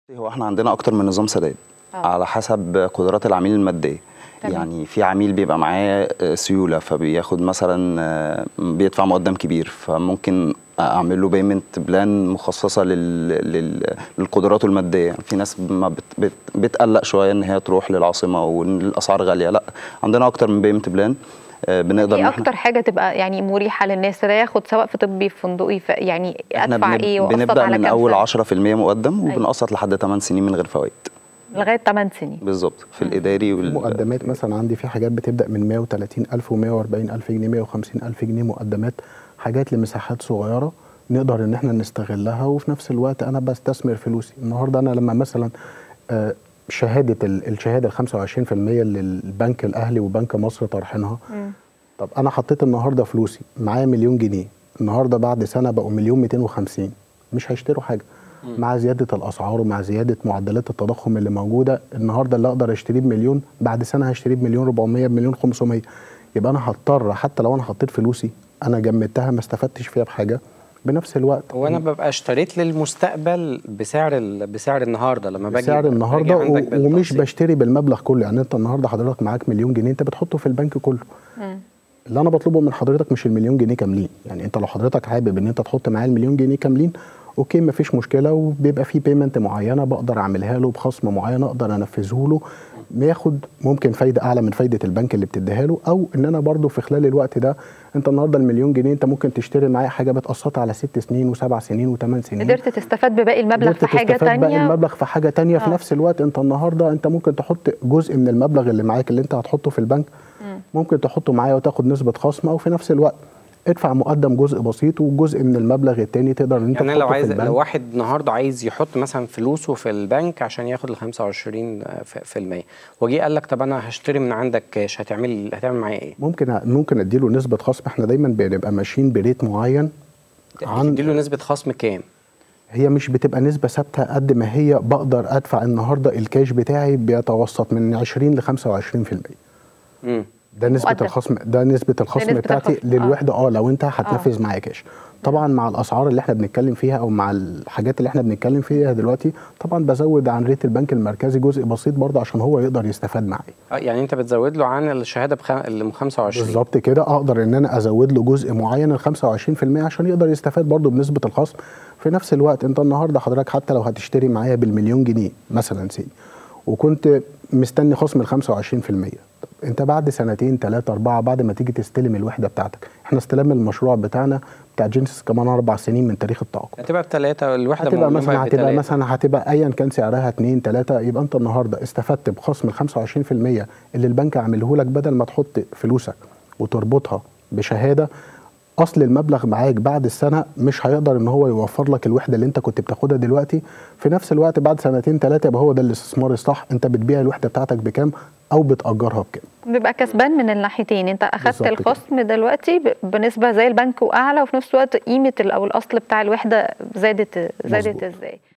هو احنا عندنا اكتر من نظام سداد آه. على حسب قدرات العميل الماديه تمام. يعني في عميل بيبقى معاه آه، سيوله فبياخد مثلا آه، بيدفع مقدم كبير فممكن اعمل له بيمنت بلان مخصصه لل... لل... للقدرات الماديه في ناس ما بت... بت... بتقلق شويه ان هي تروح للعاصمه وان الاسعار غاليه لا عندنا اكتر من بيمنت بلان آه، بنقدر إن ايه إحنا- اكتر حاجه تبقى يعني مريحه للناس ده ياخد سواء في طبي في فندقي في يعني احنا ادفع بنب- ايه واقسط بنبدا على من كام اول سنة؟ 10% مقدم وبنقسط لحد 8 سنين من غير فوائد لغايه 8 سنين بالظبط في الاداري وال... مقدمات مثلا عندي في حاجات بتبدا من 130000 و140000 جنيه 150000 جنيه مقدمات حاجات لمساحات صغيره نقدر ان احنا نستغلها وفي نفس الوقت انا بستثمر فلوسي النهارده انا لما مثلا آه، شهاده ال- الشهاده ال 25% اللي البنك الاهلي وبنك مصر طرحينها مم. طب انا حطيت النهارده فلوسي معايا مليون جنيه النهارده بعد سنه بقوا مليون 250 مش هيشتروا حاجه مع زياده الاسعار ومع زياده معدلات التضخم اللي موجوده النهارده اللي اقدر اشتريه بمليون بعد سنه هشتريه بمليون 400 بمليون 500 يبقى انا هضطر حتى لو انا حطيت فلوسي انا جمدتها ما استفدتش فيها بحاجه بنفس الوقت هو انا ببقى اشتريت للمستقبل بسعر ال... بسعر النهارده لما باجي بسعر باجي النهارده عندك و- ومش بالتقسيط. بشتري بالمبلغ كله يعني انت النهارده حضرتك معاك مليون جنيه انت بتحطه في البنك كله مم. اللي انا بطلبه من حضرتك مش المليون جنيه كاملين يعني انت لو حضرتك حابب ان انت تحط معايا المليون جنيه كاملين اوكي مفيش مشكله وبيبقى في بيمنت معينه بقدر اعملها له بخصم معين اقدر انفذه له بياخد ممكن فايده اعلى من فايده البنك اللي بتديها له او ان انا برضو في خلال الوقت ده انت النهارده المليون جنيه انت ممكن تشتري معايا حاجه بتقسطها على ست سنين وسبع سنين وثمان سنين قدرت تستفاد بباقي المبلغ قدرت في حاجه تستفاد باقي تانية المبلغ في حاجه تانية في آه. نفس الوقت انت النهارده انت ممكن تحط جزء من المبلغ اللي معاك اللي انت هتحطه في البنك مم. ممكن تحطه معايا وتاخد نسبه خصم او في نفس الوقت ادفع مقدم جزء بسيط وجزء من المبلغ التاني تقدر ان انت يعني أنا لو تحطه عايز في البنك لو واحد النهارده عايز يحط مثلا فلوسه في البنك عشان ياخد ال 25 في- في المية وجي قال لك طب انا هشتري من عندك كاش هتعمل هتعمل معايا ايه؟ ممكن ممكن اديله نسبه خصم احنا دايما بنبقى ماشيين بريت معين عن تديله نسبه خصم كام؟ هي مش بتبقى نسبة ثابتة قد ما هي بقدر ادفع النهارده الكاش بتاعي بيتوسط من 20 ل 25% امم ده نسبة مقدم. الخصم ده نسبة الخصم نسبة بتاعتي الخصم، آه. للوحدة اه لو انت هتنفذ معايا كاش طبعا مع الاسعار اللي احنا بنتكلم فيها او مع الحاجات اللي احنا بنتكلم فيها دلوقتي طبعا بزود عن ريت البنك المركزي جزء بسيط برضه عشان هو يقدر يستفاد معايا اه يعني انت بتزود له عن الشهاده بخ... اللي ب 25 بالظبط كده اقدر ان انا ازود له جزء معين ال 25% عشان يقدر يستفاد برضه بنسبه الخصم في نفس الوقت انت النهارده حضرتك حتى لو هتشتري معايا بالمليون جنيه مثلا سي وكنت مستني خصم ال 25% طب انت بعد سنتين ثلاثه اربعه بعد ما تيجي تستلم الوحده بتاعتك احنا استلام المشروع بتاعنا بتاع جينيسيس كمان اربع سنين من تاريخ التعاقد هتبقى بثلاثه الوحده هتبقى مؤمنة مثلا هتبقى بتلاتة. مثلا هتبقى ايا كان سعرها 2 3 يبقى انت النهارده استفدت بخصم ال 25% اللي البنك عامله لك بدل ما تحط فلوسك وتربطها بشهاده اصل المبلغ معاك بعد السنه مش هيقدر ان هو يوفر لك الوحده اللي انت كنت بتاخدها دلوقتي في نفس الوقت بعد سنتين ثلاثه يبقى هو ده الاستثمار الصح انت بتبيع الوحده بتاعتك بكام او بتاجرها بكام بيبقى كسبان من الناحيتين انت اخدت بالظبط كده. الخصم دلوقتي ب- بنسبه زي البنك واعلى وفي نفس الوقت قيمه ال- او الاصل بتاع الوحده زادت زادت مظبوط. ازاي